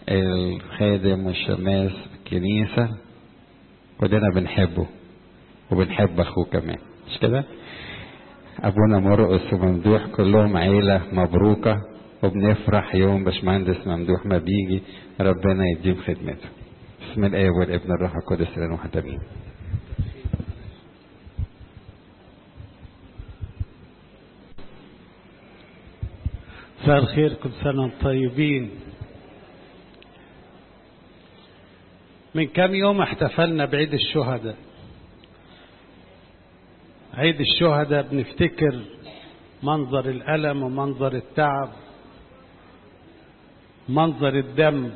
الخادم والشماس الكنيسة كلنا بنحبه وبنحب اخوه كمان مش كده ابونا مرقس وممدوح كلهم عيلة مبروكة وبنفرح يوم باشمهندس ممدوح ما بيجي ربنا يديم خدمته بسم الاب والابن الروح القدس لنا واحد امين مساء الخير كل سنة وانتم طيبين من كم يوم احتفلنا بعيد الشهداء عيد الشهداء بنفتكر منظر الألم ومنظر التعب منظر الدم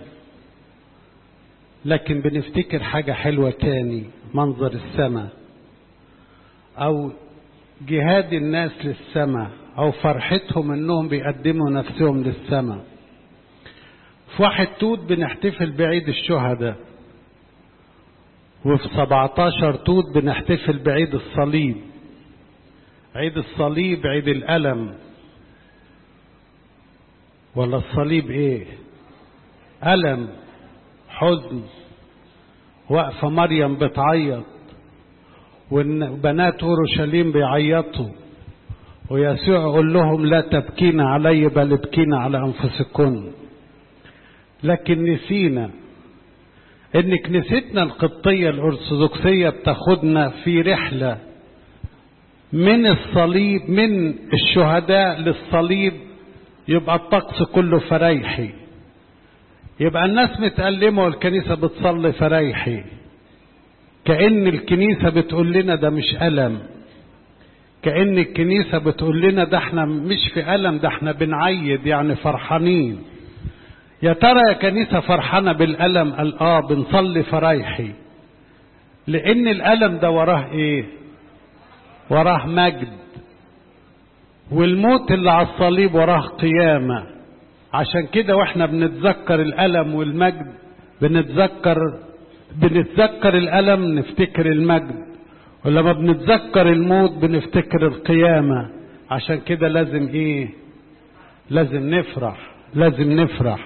لكن بنفتكر حاجة حلوة تاني منظر السماء أو جهاد الناس للسماء أو فرحتهم إنهم بيقدموا نفسهم للسماء في واحد توت بنحتفل بعيد الشهداء وفي 17 توت بنحتفل بعيد الصليب عيد الصليب عيد الألم ولا الصليب ايه ألم حزن واقفة مريم بتعيط وبنات أورشليم بيعيطوا ويسوع يقول لهم لا تبكين علي بل ابكين على أنفسكن لكن نسينا ان كنيستنا القبطية الأرثوذكسية بتاخدنا في رحلة من الصليب من الشهداء للصليب يبقى الطقس كله فريحي يبقى الناس متألمة والكنيسة بتصلي فريحي كأن الكنيسة بتقول لنا ده مش ألم كأن الكنيسة بتقول لنا ده احنا مش في ألم ده احنا بنعيد يعني فرحانين يا ترى يا كنيسة فرحانة بالألم قال اه بنصلي فريحي لأن الألم ده وراه ايه وراه مجد والموت اللي على الصليب وراه قيامة عشان كده واحنا بنتذكر الألم والمجد بنتذكر بنتذكر الألم نفتكر المجد ولما بنتذكر الموت بنفتكر القيامة عشان كده لازم ايه لازم نفرح لازم نفرح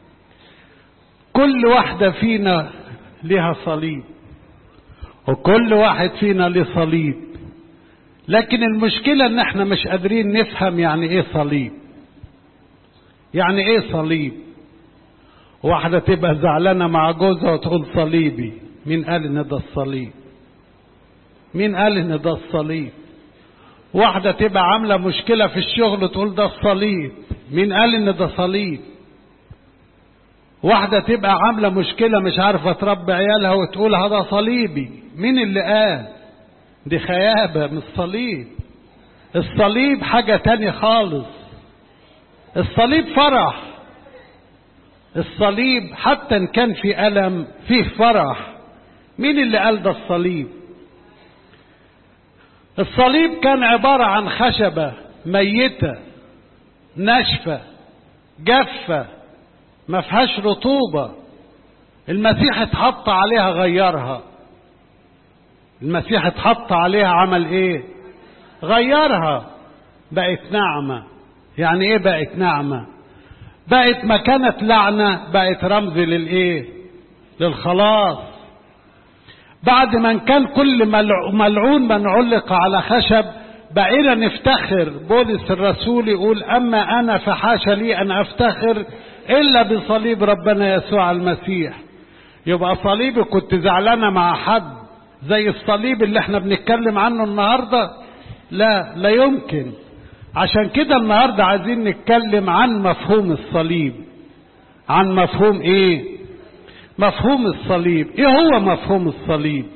كل واحدة فينا لها صليب وكل واحد فينا له صليب لكن المشكلة ان احنا مش قادرين نفهم يعني ايه صليب يعني ايه صليب واحدة تبقى زعلانة مع جوزها وتقول صليبي مين قال ان ده الصليب مين قال ان ده الصليب واحدة تبقى عاملة مشكلة في الشغل وتقول ده الصليب مين قال ان ده صليب واحدة تبقى عاملة مشكلة مش عارفة تربي عيالها وتقول هذا صليبي مين اللي قال دي خيابة مش صليب الصليب حاجة تانية خالص الصليب فرح الصليب حتى ان كان في ألم فيه فرح مين اللي قال ده الصليب الصليب كان عبارة عن خشبة ميتة ناشفة جافة ما فيهاش رطوبة المسيح اتحط عليها غيرها المسيح اتحط عليها عمل ايه غيرها بقت نعمة يعني ايه بقت نعمة بقت ما كانت لعنة بقت رمز للايه للخلاص بعد ما كان كل ملعون من علق على خشب بقينا نفتخر بولس الرسول يقول اما انا فحاش لي ان افتخر الا بصليب ربنا يسوع المسيح يبقى صليبي كنت زعلانه مع حد زي الصليب اللي احنا بنتكلم عنه النهارده لا لا يمكن عشان كده النهارده عايزين نتكلم عن مفهوم الصليب عن مفهوم ايه مفهوم الصليب ايه هو مفهوم الصليب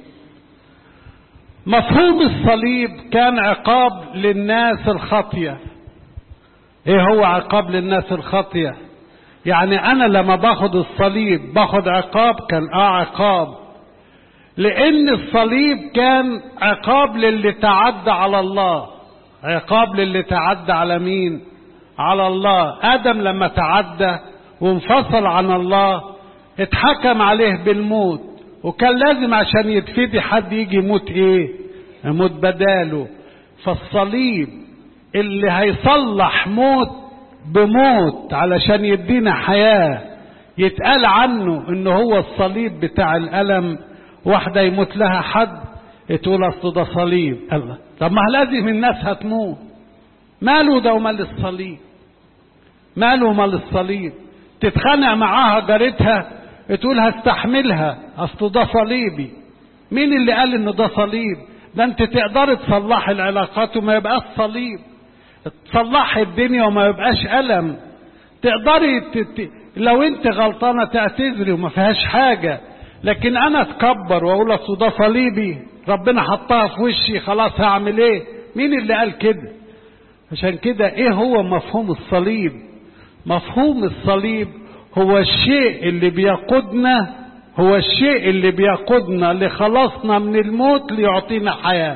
مفهوم الصليب كان عقاب للناس الخطيه ايه هو عقاب للناس الخطيه يعني انا لما باخد الصليب باخد عقاب كان اه عقاب لان الصليب كان عقاب للي تعدى على الله عقاب للي تعدى على مين على الله ادم لما تعدى وانفصل عن الله اتحكم عليه بالموت وكان لازم عشان يتفدي حد يجي يموت ايه يموت بداله فالصليب اللي هيصلح موت بموت علشان يدينا حياة يتقال عنه ان هو الصليب بتاع الالم واحدة يموت لها حد تقول اصل ده صليب الله طب ما لازم الناس هتموت ماله ده ومال الصليب ماله ومال الصليب تتخانق معاها جارتها تقول هستحملها اصل ده صليبي مين اللي قال ان ده صليب ده انت تقدر تصلح العلاقات وما يبقاش صليب تصلح الدنيا وما يبقاش ألم تقدري تت... لو انت غلطانة تعتذري وما فيهاش حاجة لكن انا اتكبر واقول اصل ده صليبي ربنا حطها في وشي خلاص هعمل ايه مين اللي قال كده عشان كده ايه هو مفهوم الصليب مفهوم الصليب هو الشيء اللي بيقودنا هو الشيء اللي بيقودنا لخلاصنا من الموت ليعطينا حياة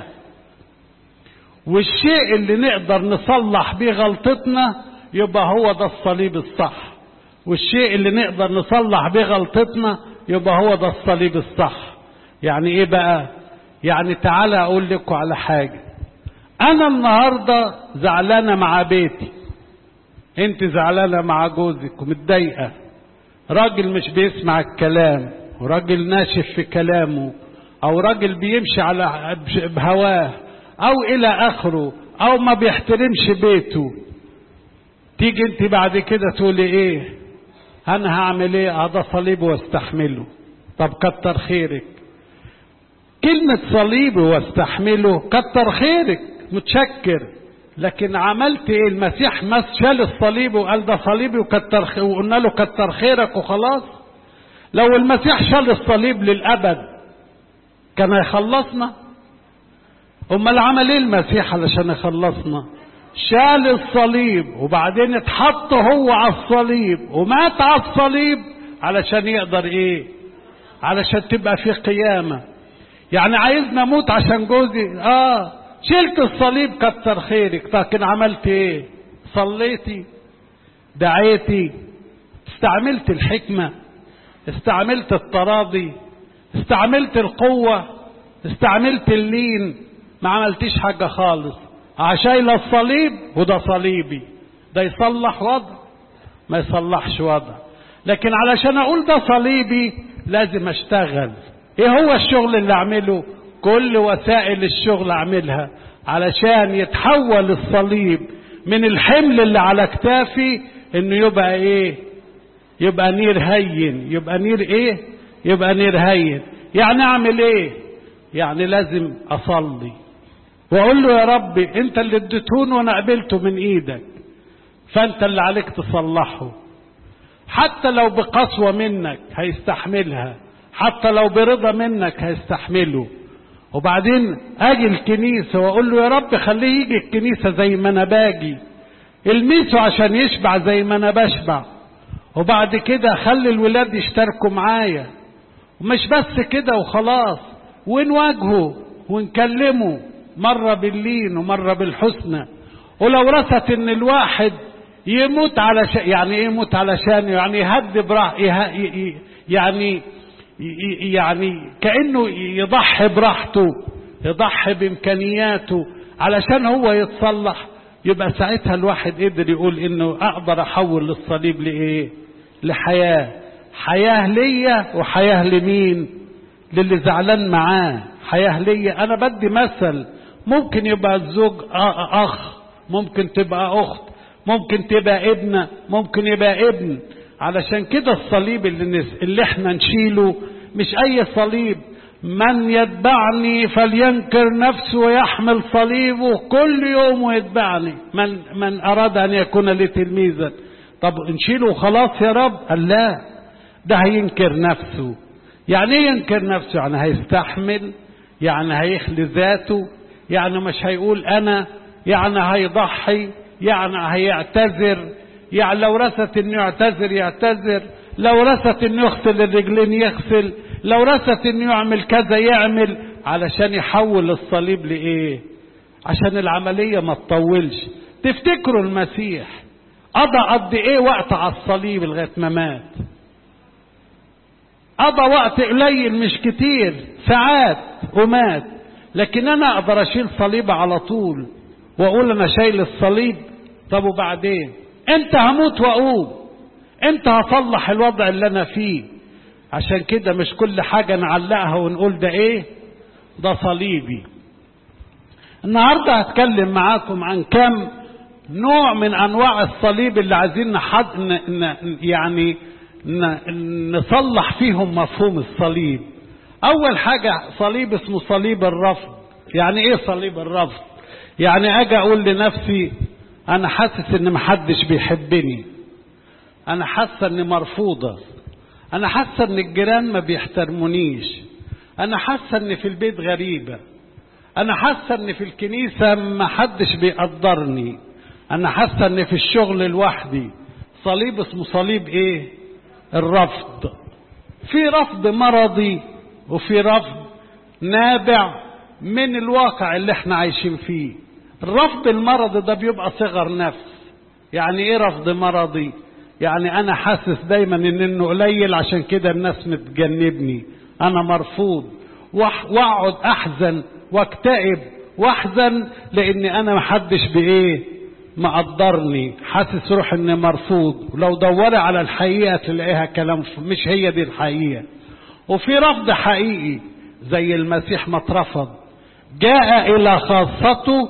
والشيء اللي نقدر نصلح بيه غلطتنا يبقى هو ده الصليب الصح والشيء اللي نقدر نصلح بيه غلطتنا يبقى هو ده الصليب الصح يعني ايه بقى يعني تعالى اقول لكم على حاجة انا النهاردة زعلانة مع بيتي انت زعلانة مع جوزك ومتضايقة راجل مش بيسمع الكلام وراجل ناشف في كلامه او راجل بيمشي على بهواه او الى اخره او ما بيحترمش بيته تيجي انت بعد كده تقولي ايه انا هعمل ايه هذا صليب واستحمله طب كتر خيرك كلمة صليب واستحمله كتر خيرك متشكر لكن عملت ايه المسيح ما شال الصليب وقال ده صليبي وكتر خ... وقلنا له كتر خيرك وخلاص لو المسيح شال الصليب للابد كان هيخلصنا امال عمل ايه المسيح علشان يخلصنا شال الصليب وبعدين اتحط هو على الصليب ومات على الصليب علشان يقدر ايه علشان تبقى في قيامة يعني عايزنا اموت عشان جوزي اه شلت الصليب كتر خيرك لكن عملت ايه صليتي دعيتي استعملت الحكمة استعملت التراضي استعملت القوة استعملت اللين ما عملتيش حاجة خالص عشان الصليب وده صليبي ده يصلح وضع ما يصلحش وضع لكن علشان اقول ده صليبي لازم اشتغل ايه هو الشغل اللي اعمله كل وسائل الشغل اعملها علشان يتحول الصليب من الحمل اللي على كتافي انه يبقى ايه يبقى نير هين يبقى نير ايه يبقى نير هين يعني اعمل ايه يعني لازم اصلي واقول له يا ربي انت اللي اديتهون وانا قبلته من ايدك فانت اللي عليك تصلحه حتى لو بقسوة منك هيستحملها حتى لو برضا منك هيستحمله وبعدين اجي الكنيسة واقول له يا رب خليه يجي الكنيسة زي ما انا باجي الميسه عشان يشبع زي ما انا بشبع وبعد كده خلي الولاد يشتركوا معايا ومش بس كده وخلاص ونواجهه ونكلمه مرة باللين ومرة بالحسنى ولو رست ان الواحد يموت على ش... يعني ايه يموت علشان يعني يهد براح يه... ي... يعني ي... يعني كانه يضحي براحته يضحي بامكانياته علشان هو يتصلح يبقى ساعتها الواحد قدر يقول انه اقدر احول الصليب لايه لحياه حياه ليا وحياه لمين للي زعلان معاه حياه ليا انا بدي مثل ممكن يبقى الزوج اخ ممكن تبقى اخت ممكن تبقى ابنه ممكن يبقى ابن علشان كده الصليب اللي, نس... اللي احنا نشيله مش اي صليب من يتبعني فلينكر نفسه ويحمل صليبه كل يوم ويتبعني من من اراد ان يكون لي تلميذا طب نشيله خلاص يا رب قال لا ده هينكر نفسه يعني ايه ينكر نفسه يعني هيستحمل يعني هيخلي ذاته يعني مش هيقول انا يعني هيضحي يعني هيعتذر يعني لو رست انه يعتذر يعتذر لو رست انه يغسل الرجلين يغسل لو رست انه يعمل كذا يعمل علشان يحول الصليب لايه عشان العمليه ما تطولش تفتكروا المسيح قضى قد ايه وقت على الصليب لغايه ما مات قضى وقت قليل مش كتير ساعات ومات لكن انا اقدر اشيل صليب على طول واقول انا شايل الصليب طب وبعدين انت هموت واقوم انت هصلح الوضع اللي انا فيه عشان كده مش كل حاجة نعلقها ونقول ده ايه ده صليبي النهاردة هتكلم معاكم عن كم نوع من انواع الصليب اللي عايزين نحد ن... ن... يعني ن... نصلح فيهم مفهوم الصليب اول حاجة صليب اسمه صليب الرفض يعني ايه صليب الرفض يعني اجي اقول لنفسي انا حاسس ان محدش بيحبني انا حاسه اني مرفوضه انا حاسه ان الجيران ما بيحترمونيش انا حاسه ان في البيت غريبه انا حاسه ان في الكنيسه ما حدش بيقدرني انا حاسه ان في الشغل لوحدي صليب اسمه صليب ايه الرفض في رفض مرضي وفي رفض نابع من الواقع اللي احنا عايشين فيه الرفض المرضي ده بيبقى صغر نفس يعني ايه رفض مرضي يعني انا حاسس دايما ان انه قليل عشان كده الناس متجنبني انا مرفوض واقعد احزن واكتئب واحزن لاني انا محدش بايه مقدرني حاسس روح اني مرفوض ولو دوري على الحقيقه تلاقيها كلام مش هي دي الحقيقه وفي رفض حقيقي زي المسيح ما اترفض جاء الى خاصته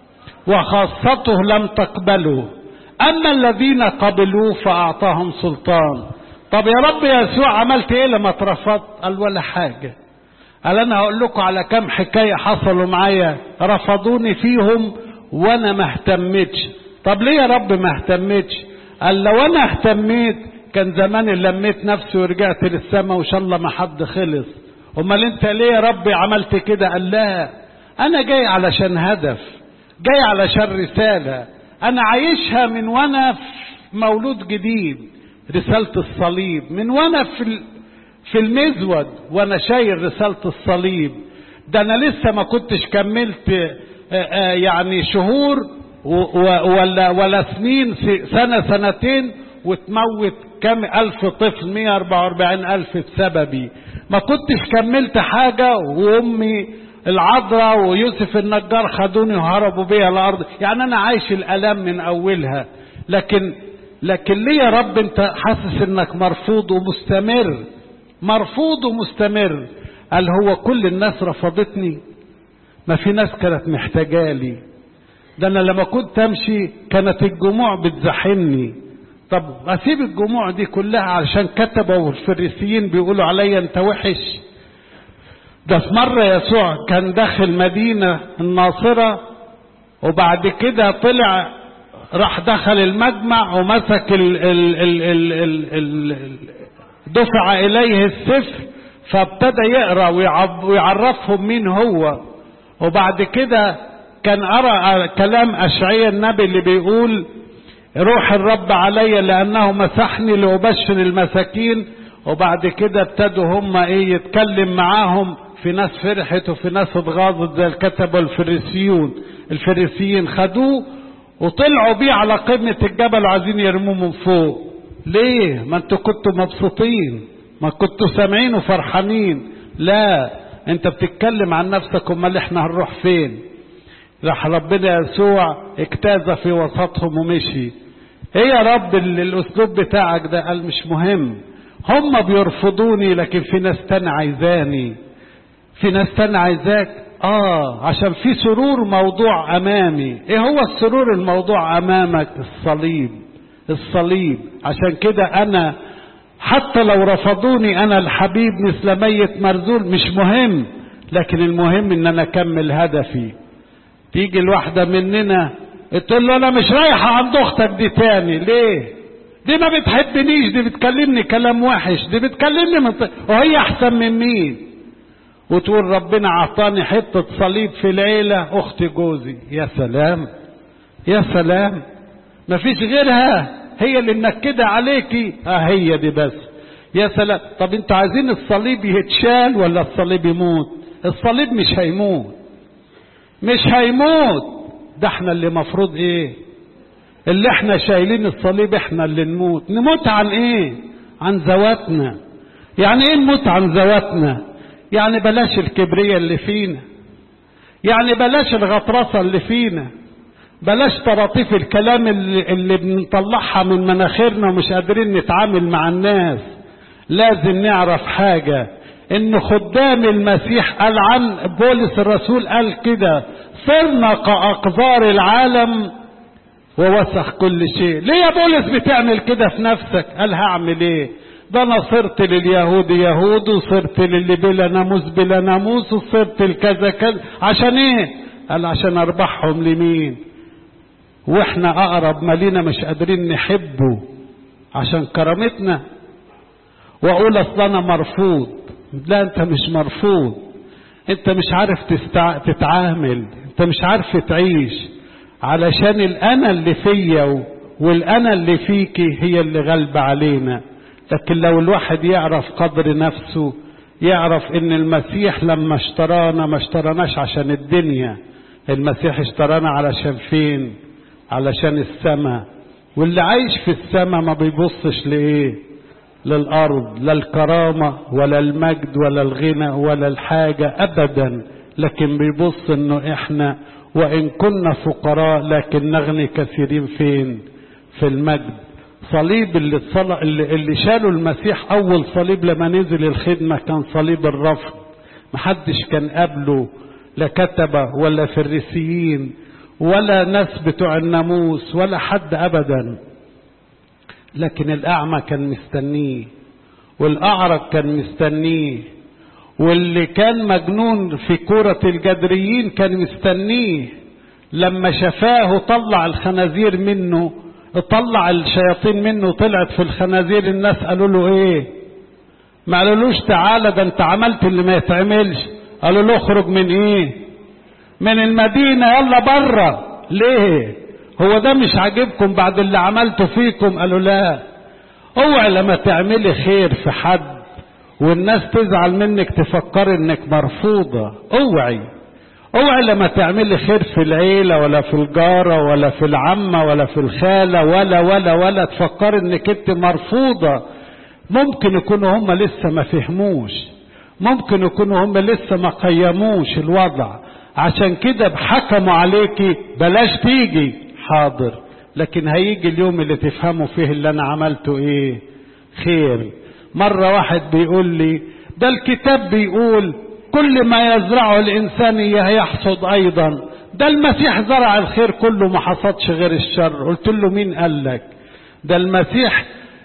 وخاصته لم تقبله اما الذين قبلوه فاعطاهم سلطان طب يا رب يسوع عملت ايه لما اترفضت قال ولا حاجه قال انا هقول لكم على كم حكايه حصلوا معايا رفضوني فيهم وانا ما اهتمتش طب ليه يا رب ما اهتمتش قال لو انا اهتميت كان زمان لميت نفسي ورجعت للسماء وان شاء الله ما حد خلص امال انت ليه يا رب عملت كده قال لا انا جاي علشان هدف جاي علشان رساله انا عايشها من وانا مولود جديد رساله الصليب من وانا في في المزود وانا شايل رساله الصليب ده انا لسه ما كنتش كملت يعني شهور ولا ولا سنين سنه سنتين وتموت كم ألف طفل 144 ألف بسببي ما كنتش كملت حاجة وأمي العذراء ويوسف النجار خدوني وهربوا بيها الأرض يعني أنا عايش الألام من أولها لكن لكن ليه يا رب أنت حاسس إنك مرفوض ومستمر مرفوض ومستمر قال هو كل الناس رفضتني ما في ناس كانت محتاجالي ده أنا لما كنت أمشي كانت الجموع بتزاحمني طب اسيب الجموع دي كلها علشان كتبوا الفريسيين بيقولوا عليا انت وحش ده في مرة يسوع كان داخل مدينة الناصرة وبعد كده طلع راح دخل المجمع ومسك ال ال ال ال ال ال دفع إليه السفر فابتدى يقرأ ويعرفهم مين هو وبعد كده كان أرى كلام أشعية النبي اللي بيقول روح الرب علي لأنه مسحني لأبشر المساكين وبعد كده ابتدوا هم ايه يتكلم معاهم في ناس فرحت وفي ناس اتغاظت زي الكتبة الفريسيون الفريسيين خدوه وطلعوا بيه على قمة الجبل وعايزين يرموه من فوق ليه ما انتوا كنتوا مبسوطين ما كنتوا سامعين وفرحانين لا انت بتتكلم عن نفسك امال احنا هنروح فين راح ربنا يسوع اجتاز في وسطهم ومشي ايه يا رب الاسلوب بتاعك ده قال مش مهم هم بيرفضوني لكن في ناس تاني عايزاني في ناس تاني عايزاك اه عشان في سرور موضوع امامي ايه هو السرور الموضوع امامك الصليب الصليب عشان كده انا حتى لو رفضوني انا الحبيب مثل ميت مرزول مش مهم لكن المهم ان انا اكمل هدفي تيجي الواحدة مننا تقول له انا مش رايحة عند اختك دي تاني ليه دي ما بتحبنيش دي بتكلمني كلام وحش دي بتكلمني من ط... وهي احسن من مين وتقول ربنا عطاني حتة صليب في العيلة اخت جوزي يا سلام يا سلام مفيش غيرها هي اللي منكدة عليكي اه هي دي بس يا سلام طب انتوا عايزين الصليب يتشال ولا الصليب يموت الصليب مش هيموت مش هيموت ده احنا اللي مفروض ايه اللي احنا شايلين الصليب احنا اللي نموت نموت عن ايه عن ذواتنا يعني ايه نموت عن ذواتنا يعني بلاش الكبرية اللي فينا يعني بلاش الغطرسة اللي فينا بلاش طراطيف الكلام اللي, اللي بنطلعها من مناخيرنا ومش قادرين نتعامل مع الناس لازم نعرف حاجة ان خدام المسيح قال عن بولس الرسول قال كده صرنا كأقذار العالم ووسخ كل شيء ليه يا بولس بتعمل كده في نفسك قال هعمل ايه ده انا صرت لليهود يهود وصرت للي بلا ناموس بلا ناموس وصرت الكذا كذا عشان ايه قال عشان اربحهم لمين واحنا اقرب ما لينا مش قادرين نحبه عشان كرامتنا واقول اصل انا مرفوض لا انت مش مرفوض انت مش عارف تستع... تتعامل انت مش عارف تعيش علشان الانا اللي فيا والانا اللي فيكي هي اللي غالبة علينا لكن لو الواحد يعرف قدر نفسه يعرف ان المسيح لما اشترانا ما اشتراناش عشان الدنيا المسيح اشترانا علشان فين علشان السماء واللي عايش في السماء ما بيبصش لايه للارض لا الكرامه ولا المجد ولا الغنى ولا الحاجه ابدا لكن بيبص انه احنا وان كنا فقراء لكن نغني كثيرين فين في المجد صليب اللي, اتصل... اللي, اللي شالوا المسيح اول صليب لما نزل الخدمه كان صليب الرفض محدش كان قبله لا كتبه ولا فريسيين ولا ناس بتوع الناموس ولا حد ابدا لكن الاعمى كان مستنيه والاعرج كان مستنيه واللي كان مجنون في كرة الجدريين كان مستنيه لما شفاه طلع الخنازير منه طلع الشياطين منه طلعت في الخنازير الناس قالوا له ايه ما قالولوش تعالى ده انت عملت اللي ما يتعملش قالوا له اخرج من ايه من المدينة يلا بره ليه هو ده مش عاجبكم بعد اللي عملته فيكم قالوا لا اوعي لما تعملي خير في حد والناس تزعل منك تفكر انك مرفوضة اوعي اوعي لما تعملي خير في العيلة ولا في الجارة ولا في العمة ولا في الخالة ولا ولا ولا تفكر انك انت مرفوضة ممكن يكونوا هم لسه ما فهموش ممكن يكونوا هم لسه ما قيموش الوضع عشان كده بحكموا عليكي بلاش تيجي حاضر لكن هيجي اليوم اللي تفهموا فيه اللي انا عملته ايه خير مرة واحد بيقول لي ده الكتاب بيقول كل ما يزرعه الإنسان يحصد أيضا ده المسيح زرع الخير كله ما حصدش غير الشر قلت له مين قال لك ده المسيح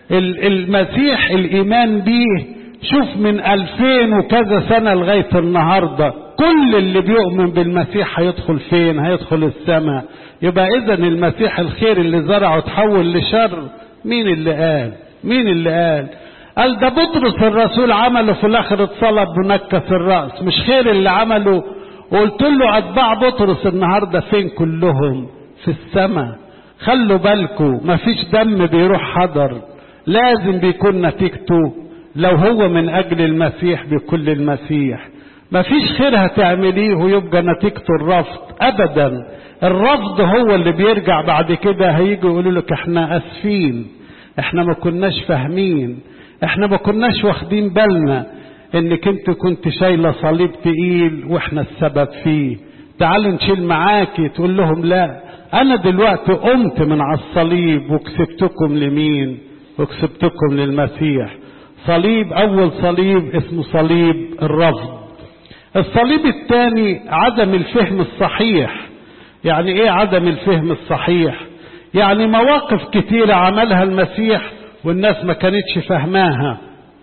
المسيح الإيمان بيه شوف من ألفين وكذا سنة لغاية النهاردة كل اللي بيؤمن بالمسيح هيدخل فين هيدخل السماء يبقى إذا المسيح الخير اللي زرعه تحول لشر مين اللي قال مين اللي قال قال ده بطرس الرسول عمله في الاخر اتصلب منكس الراس مش خير اللي عمله وقلت له اتباع بطرس النهارده فين كلهم في السماء خلوا بالكم مفيش دم بيروح حضر لازم بيكون نتيجته لو هو من اجل المسيح بكل المسيح مفيش خير هتعمليه ويبقى نتيجته الرفض ابدا الرفض هو اللي بيرجع بعد كده هيجي يقولوا لك احنا اسفين احنا ما كناش فاهمين احنا ما كناش واخدين بالنا انك انت كنت شايله صليب تقيل واحنا السبب فيه تعالوا نشيل معاكي تقول لهم لا انا دلوقتي قمت من على الصليب وكسبتكم لمين وكسبتكم للمسيح صليب اول صليب اسمه صليب الرفض الصليب الثاني عدم الفهم الصحيح يعني ايه عدم الفهم الصحيح يعني مواقف كتيرة عملها المسيح والناس ما كانتش فهماها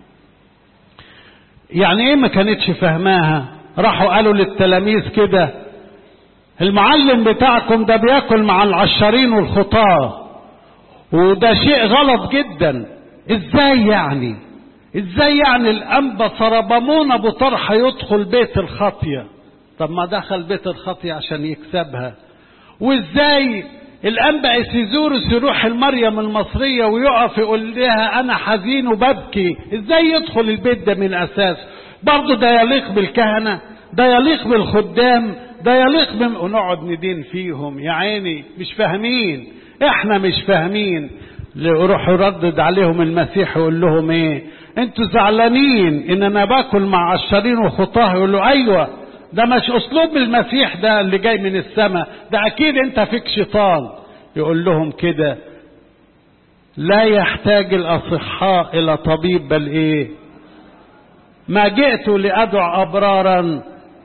يعني ايه ما كانتش فهماها راحوا قالوا للتلاميذ كده المعلم بتاعكم ده بياكل مع العشارين والخطاة وده شيء غلط جدا ازاي يعني ازاي يعني الانبا صربمون ابو طرحه يدخل بيت الخطيه طب ما دخل بيت الخطيه عشان يكسبها وازاي الانبا اسيزوروس يروح المريم المصريه ويقف يقول لها انا حزين وببكي ازاي يدخل البيت ده من اساس برضه ده يليق بالكهنه ده يليق بالخدام ده يليق بم... ونقعد ندين فيهم يا عيني مش فاهمين احنا مش فاهمين يروح يردد عليهم المسيح يقول لهم ايه انتوا زعلانين ان انا باكل مع عشرين وخطاه يقول له ايوه ده مش اسلوب المسيح ده اللي جاي من السماء ده اكيد انت فيك شيطان يقول لهم كده لا يحتاج الاصحاء الى طبيب بل ايه ما جئت لادعو ابرارا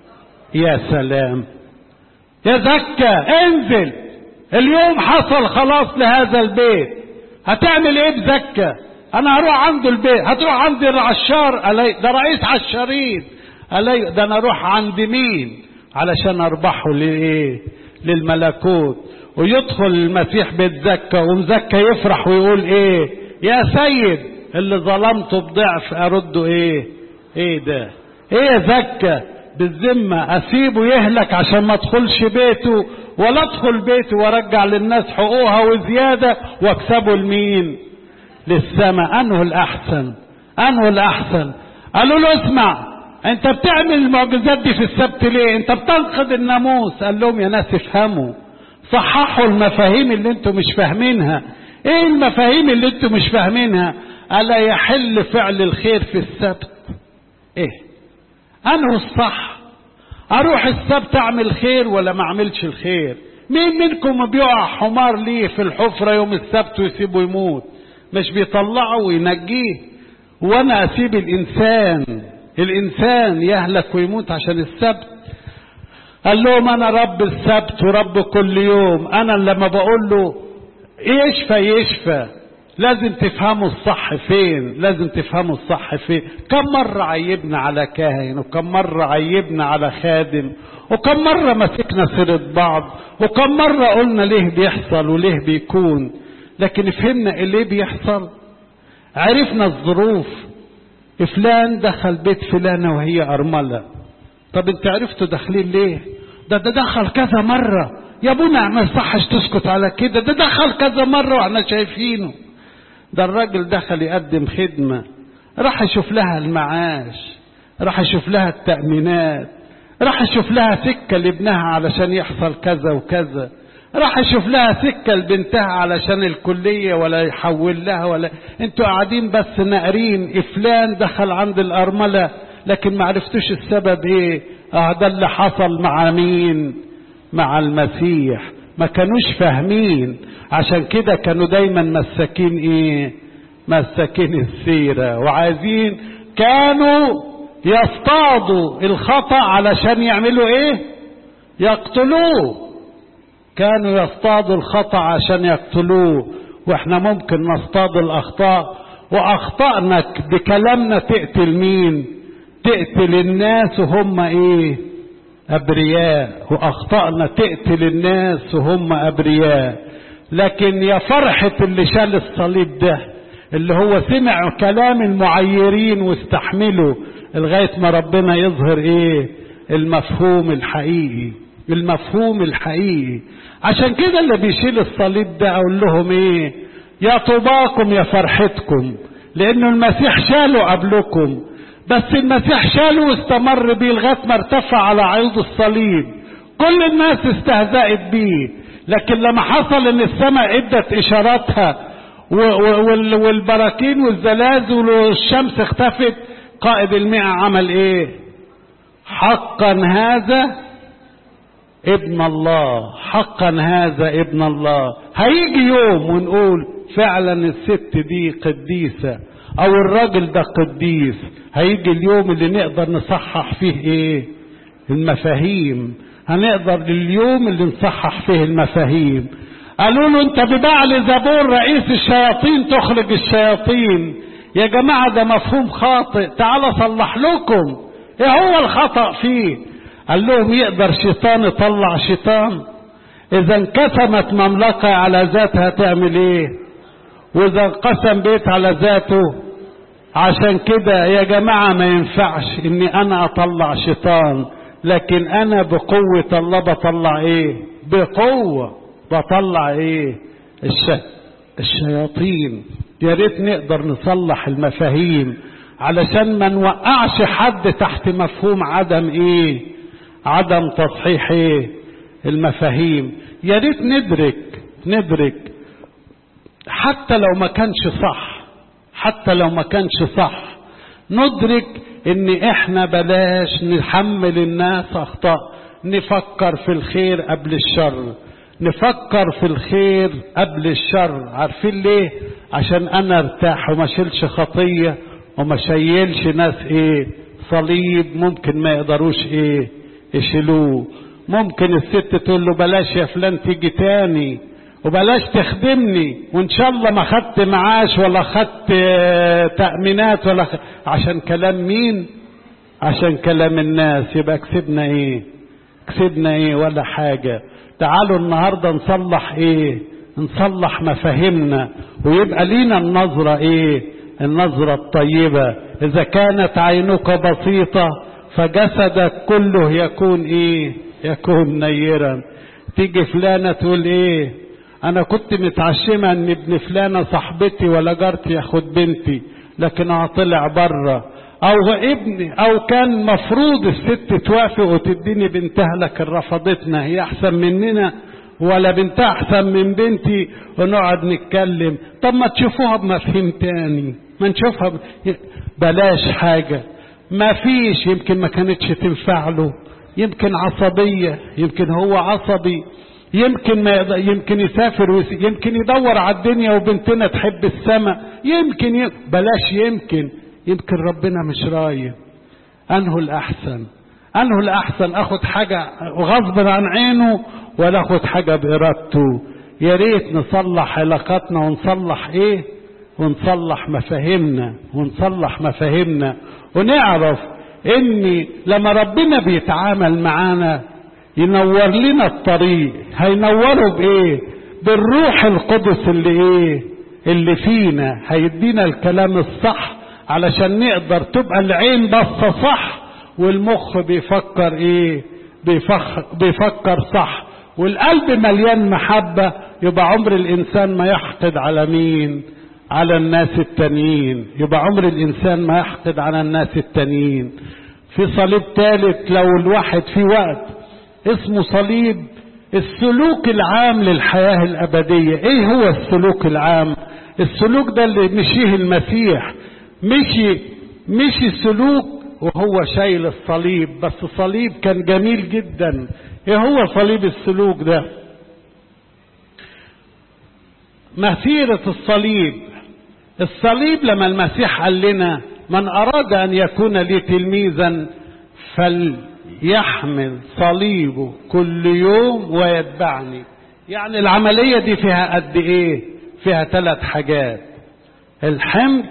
يا سلام يا زكا انزل اليوم حصل خلاص لهذا البيت هتعمل ايه بزكا انا هروح عنده البيت هتروح عند العشار ألي ده رئيس عشارين ألي ده انا اروح عند مين علشان اربحه لايه للملكوت ويدخل المسيح بيت زكا ومزكا يفرح ويقول ايه يا سيد اللي ظلمته بضعف ارده ايه ايه ده ايه يا زكا بالذمة اسيبه يهلك عشان ما ادخلش بيته ولا ادخل بيته وارجع للناس حقوقها وزيادة واكسبه لمين للسماء انه الاحسن انه الاحسن قالوا له اسمع انت بتعمل المعجزات دي في السبت ليه انت بتنقض الناموس قال لهم يا ناس افهموا صححوا المفاهيم اللي انتم مش فاهمينها ايه المفاهيم اللي انتم مش فاهمينها الا يحل فعل الخير في السبت ايه انه الصح اروح السبت اعمل خير ولا ما اعملش الخير مين منكم بيقع حمار ليه في الحفرة يوم السبت ويسيبه يموت مش بيطلعه وينجيه وانا اسيب الانسان الانسان يهلك ويموت عشان السبت قال لهم انا رب السبت ورب كل يوم انا لما بقول له يشفى يشفى لازم تفهموا الصح فين لازم تفهموا الصح فين كم مرة عيبنا على كاهن وكم مرة عيبنا على خادم وكم مرة مسكنا سيرة بعض وكم مرة قلنا ليه بيحصل وليه بيكون لكن فهمنا ليه بيحصل عرفنا الظروف فلان دخل بيت فلانة وهي أرملة طب انت عرفتوا داخلين ليه ده ده دخل كذا مرة يا ابونا ما يصحش تسكت على كده ده دخل كذا مرة واحنا شايفينه ده الراجل دخل يقدم خدمة راح يشوف لها المعاش راح يشوف لها التأمينات راح يشوف لها سكة لابنها علشان يحصل كذا وكذا راح يشوف لها سكة لبنتها علشان الكلية ولا يحول لها ولا انتوا قاعدين بس ناقرين فلان دخل عند الأرملة لكن ما عرفتوش السبب ايه اه ده اللي حصل مع مين مع المسيح ما كانوش فاهمين عشان كده كانوا دايما مساكين ايه مساكين السيرة وعايزين كانوا يصطادوا الخطأ علشان يعملوا ايه يقتلوه كانوا يصطادوا الخطأ عشان يقتلوه واحنا ممكن نصطاد الاخطاء واخطأنا بكلامنا تقتل مين تقتل الناس وهم ايه ابرياء واخطأنا تقتل الناس وهم ابرياء لكن يا فرحة اللي شال الصليب ده اللي هو سمع كلام المعيرين واستحمله لغاية ما ربنا يظهر ايه المفهوم الحقيقي المفهوم الحقيقي عشان كده اللي بيشيل الصليب ده اقول لهم ايه يا طوباكم يا فرحتكم لانه المسيح شاله قبلكم بس المسيح شاله واستمر بيه لغايه ما ارتفع على عيوض الصليب كل الناس استهزأت بيه لكن لما حصل ان السماء ادت اشاراتها والبراكين والزلازل والشمس اختفت قائد المئة عمل ايه حقا هذا ابن الله حقا هذا ابن الله هيجي يوم ونقول فعلا الست دي قديسة او الراجل ده قديس هيجي اليوم اللي نقدر نصحح فيه ايه المفاهيم هنقدر اليوم اللي نصحح فيه المفاهيم قالوا له انت ببعل زبور رئيس الشياطين تخرج الشياطين يا جماعة ده مفهوم خاطئ تعال صلح لكم ايه هو الخطأ فيه قال لهم يقدر شيطان يطلع شيطان اذا انقسمت مملكة على ذاتها تعمل ايه واذا انقسم بيت على ذاته عشان كده يا جماعة ما ينفعش اني انا اطلع شيطان لكن انا بقوة الله بطلع ايه بقوة بطلع ايه الش... الشياطين يا ريت نقدر نصلح المفاهيم علشان ما نوقعش حد تحت مفهوم عدم ايه عدم تصحيح ايه المفاهيم يا ريت ندرك ندرك حتى لو ما كانش صح حتى لو ما كانش صح ندرك ان احنا بلاش نحمل الناس اخطاء نفكر في الخير قبل الشر نفكر في الخير قبل الشر عارفين ليه عشان انا ارتاح وما شيلش خطية وما شيلش ناس ايه صليب ممكن ما يقدروش ايه يشيلوه ممكن الست تقول له بلاش يا فلان تيجي تاني وبلاش تخدمني وان شاء الله ما خدت معاش ولا خدت تأمينات ولا خ... عشان كلام مين عشان كلام الناس يبقى كسبنا ايه كسبنا ايه ولا حاجة تعالوا النهاردة نصلح ايه نصلح مفاهيمنا ويبقى لينا النظرة ايه النظرة الطيبة اذا كانت عينك بسيطة فجسدك كله يكون ايه يكون نيرا تيجي فلانة تقول ايه انا كنت متعشمة ان ابن فلانة صاحبتي ولا جارتي ياخد بنتي لكن طلع بره او ابني او كان مفروض الست توافق وتديني بنتها لكن رفضتنا هي احسن مننا ولا بنتها احسن من بنتي ونقعد نتكلم طب ما تشوفوها بمفهوم تاني ما نشوفها ب... بلاش حاجة ما فيش يمكن ما كانتش تنفع له يمكن عصبية يمكن هو عصبي يمكن ما يض... يمكن يسافر ويس... يمكن يدور على الدنيا وبنتنا تحب السماء يمكن ي... بلاش يمكن يمكن ربنا مش رايد انه الاحسن انه الاحسن اخد حاجة غصب عن عينه ولا اخد حاجة بارادته يا ريت نصلح علاقاتنا ونصلح ايه ونصلح مفاهيمنا ونصلح مفاهيمنا ونعرف ان لما ربنا بيتعامل معانا ينور لنا الطريق هينوره بايه بالروح القدس اللي ايه اللي فينا هيدينا الكلام الصح علشان نقدر تبقى العين بصة صح والمخ بيفكر ايه بيفكر, بيفكر صح والقلب مليان محبة يبقى عمر الانسان ما يحقد على مين على الناس التانيين يبقى عمر الانسان ما يحقد على الناس التانيين في صليب ثالث لو الواحد في وقت اسمه صليب السلوك العام للحياة الأبدية ايه هو السلوك العام السلوك ده اللي مشيه المسيح مشي مشي سلوك وهو شايل الصليب بس صليب كان جميل جدا ايه هو صليب السلوك ده مسيرة الصليب الصليب لما المسيح قال لنا من أراد أن يكون لي تلميذا فليحمل صليبه كل يوم ويتبعني يعني العملية دي فيها قد إيه فيها ثلاث حاجات الحمل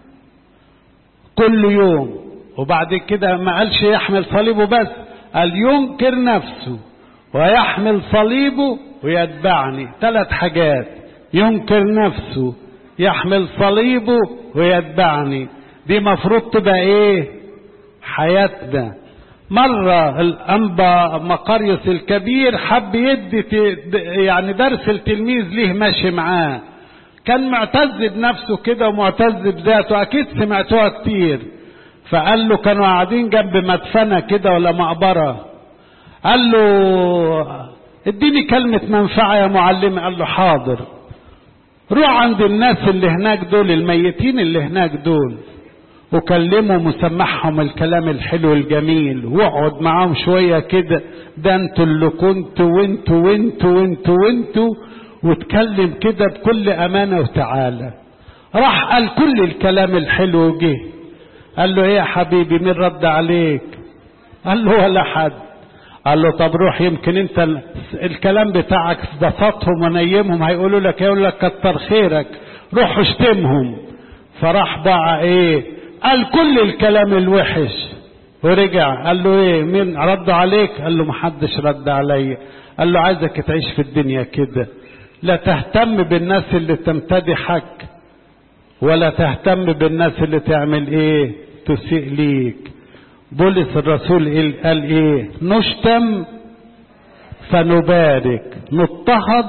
كل يوم وبعد كده ما قالش يحمل صليبه بس قال ينكر نفسه ويحمل صليبه ويتبعني ثلاث حاجات ينكر نفسه يحمل صليبه ويتبعني دي مفروض تبقى ايه حياتنا مرة الأنبا مقريس الكبير حب يدي يعني درس التلميذ ليه ماشي معاه كان معتز بنفسه كده ومعتز بذاته أكيد سمعتوها كتير فقال له كانوا قاعدين جنب مدفنة كده ولا مقبرة قال له اديني كلمة منفعة يا معلم قال له حاضر روح عند الناس اللي هناك دول الميتين اللي هناك دول وكلمهم وسمعهم الكلام الحلو الجميل واقعد معاهم شوية كده ده انتوا اللي كنتوا وانتوا وانتوا وانتوا وانتوا واتكلم كده بكل امانة وتعالى راح قال كل الكلام الحلو جه قال له ايه يا حبيبي مين رد عليك قال له ولا حد قال له طب روح يمكن انت الكلام بتاعك بسطهم ونيمهم هيقولوا لك يقول لك كتر خيرك روح اشتمهم فراح بقى ايه قال كل الكلام الوحش ورجع قال له ايه مين رد عليك قال له محدش رد عليا قال له عايزك تعيش في الدنيا كده لا تهتم بالناس اللي تمتدحك ولا تهتم بالناس اللي تعمل ايه تسيء ليك بولس الرسول قال ايه نشتم فنبارك نضطهد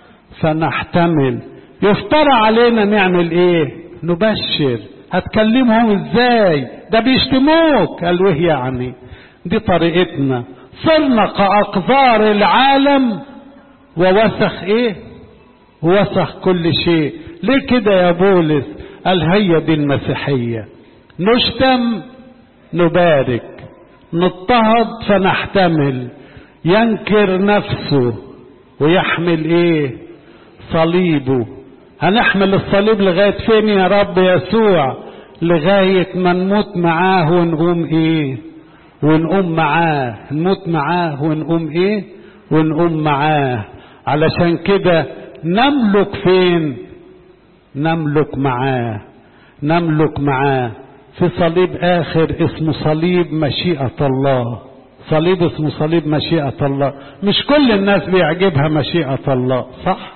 فنحتمل يفترى علينا نعمل ايه نبشر هتكلمهم ازاي ده بيشتموك قال ايه يعني دي طريقتنا صرنا كأقذار العالم ووسخ ايه وسخ كل شيء ليه كده يا بولس قال هي دي المسيحية نشتم نبارك نضطهد فنحتمل ينكر نفسه ويحمل ايه صليبه هنحمل الصليب لغاية فين يا رب يسوع لغاية ما نموت معاه ونقوم ايه ونقوم معاه نموت معاه ونقوم ايه ونقوم معاه علشان كده نملك فين نملك معاه نملك معاه في صليب اخر اسمه صليب مشيئة الله صليب اسمه صليب مشيئة الله مش كل الناس بيعجبها مشيئة الله صح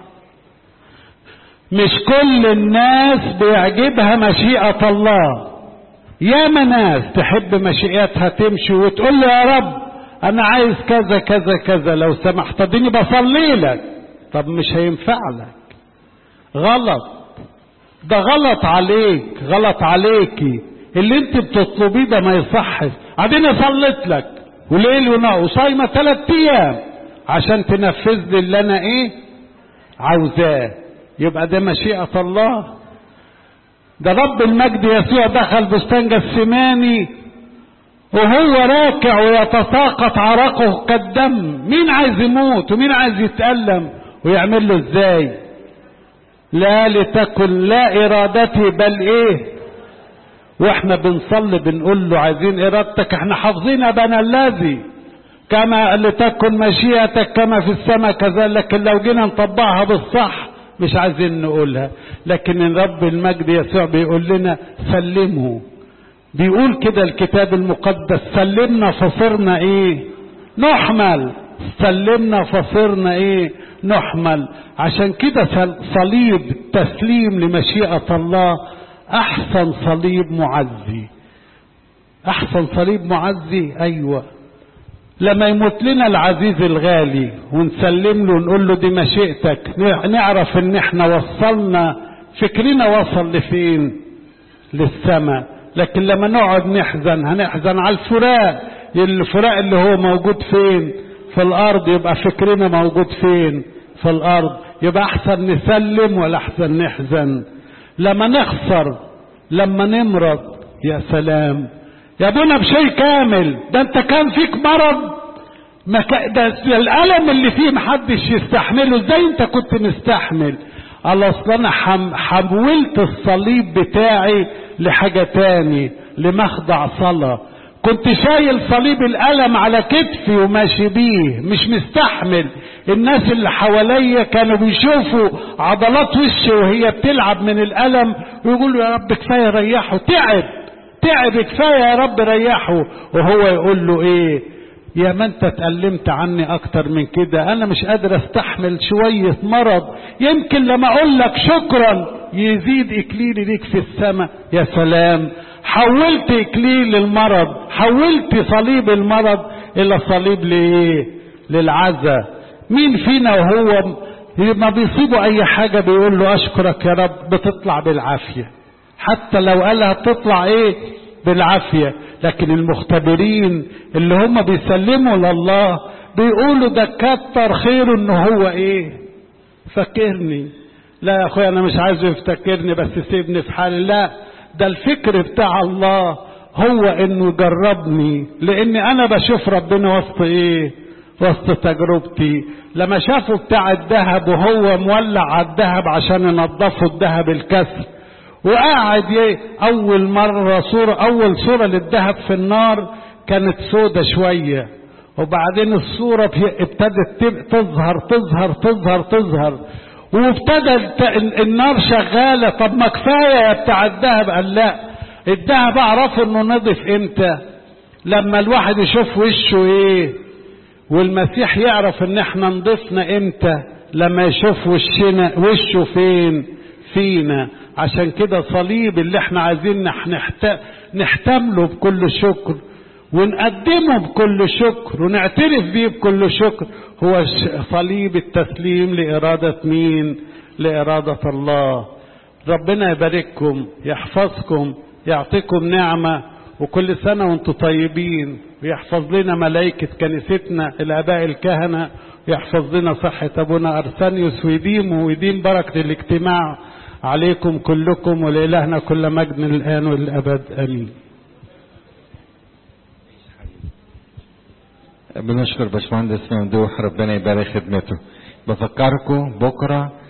مش كل الناس بيعجبها مشيئة الله يا ناس تحب مشيئتها تمشي وتقول له يا رب انا عايز كذا كذا كذا لو سمحت اديني بصلي لك طب مش هينفع لك غلط ده غلط عليك غلط عليكي اللي انت بتطلبيه ده ما يصحش اديني صليت لك وليل ونهار وصايمه ثلاث ايام عشان تنفذ لي اللي انا ايه عاوزاه يبقى ده مشيئه الله ده رب المجد يسوع دخل بستان جسماني وهو راكع ويتساقط عرقه كالدم مين عايز يموت ومين عايز يتألم ويعمل له ازاي لا لتكن لا ارادتي بل ايه واحنا بنصلي بنقول له عايزين ارادتك احنا حافظين ابانا الذي كما لتكن مشيئتك كما في السماء كذلك لكن لو جينا نطبقها بالصح مش عايزين نقولها لكن رب المجد يسوع بيقول لنا سلمه بيقول كده الكتاب المقدس سلمنا فصرنا ايه نحمل سلمنا فصرنا ايه نحمل عشان كده صليب تسليم لمشيئة الله احسن صليب معزي احسن صليب معزي ايوه لما يموت لنا العزيز الغالي ونسلم له ونقول له دي مشيئتك نعرف ان احنا وصلنا فكرنا وصل لفين للسماء لكن لما نقعد نحزن هنحزن على الفراق الفراق اللي هو موجود فين في الارض يبقى فكرنا موجود فين في الارض يبقى احسن نسلم ولا احسن نحزن لما نخسر لما نمرض يا سلام يا ابونا بشيء كامل ده انت كان فيك مرض ما ك... ده الالم اللي فيه محدش يستحمله ازاي انت كنت مستحمل الله اصل انا حم... حولت الصليب بتاعي لحاجه تاني لمخضع صلاه كنت شايل صليب الالم على كتفي وماشي بيه مش مستحمل الناس اللي حواليا كانوا بيشوفوا عضلات وشي وهي بتلعب من الالم ويقولوا يا رب كفايه ريحه تعب تعب كفايه يا رب ريحه وهو يقول له ايه يا ما انت اتألمت عني اكتر من كده انا مش قادر استحمل شوية مرض يمكن لما اقول لك شكرا يزيد اكليلي ليك في السماء يا سلام حولت اكليل المرض حولت صليب المرض الى صليب لايه للعزة مين فينا وهو ما بيصيبه اي حاجة بيقول له اشكرك يا رب بتطلع بالعافية حتى لو قالها بتطلع ايه بالعافية لكن المختبرين اللي هم بيسلموا لله بيقولوا ده كتر خيره ان هو ايه فكرني لا يا اخويا انا مش عايزه يفتكرني بس سيبني في حالي لا ده الفكر بتاع الله هو انه يجربني لاني انا بشوف ربنا وسط ايه وسط تجربتي لما شافوا بتاع الذهب وهو مولع على الذهب عشان ينضفوا الذهب الكسر وقاعد ايه اول مرة صورة اول صورة للذهب في النار كانت سودة شوية وبعدين الصورة ابتدت تظهر تظهر تظهر تظهر وابتدى النار شغالة طب ما كفاية يا بتاع الذهب قال لا الذهب اعرفه انه نضف امتى لما الواحد يشوف وشه ايه والمسيح يعرف ان احنا نضفنا امتى لما يشوف وشنا وشه فين فينا عشان كده صليب اللي احنا عايزين نحت... نحتمله بكل شكر ونقدمه بكل شكر ونعترف بيه بكل شكر هو صليب التسليم لإرادة مين لإرادة الله ربنا يبارككم يحفظكم يعطيكم نعمة وكل سنة وانتم طيبين ويحفظ لنا ملائكة كنيستنا الآباء الكهنة ويحفظ لنا صحة أبونا أرسانيوس ويديم ويديم بركة الاجتماع عليكم كلكم ولإلهنا كل مجد الآن والأبد آمين بنشكر باشمهندس ممدوح ربنا يبارك خدمته بفكركم بكره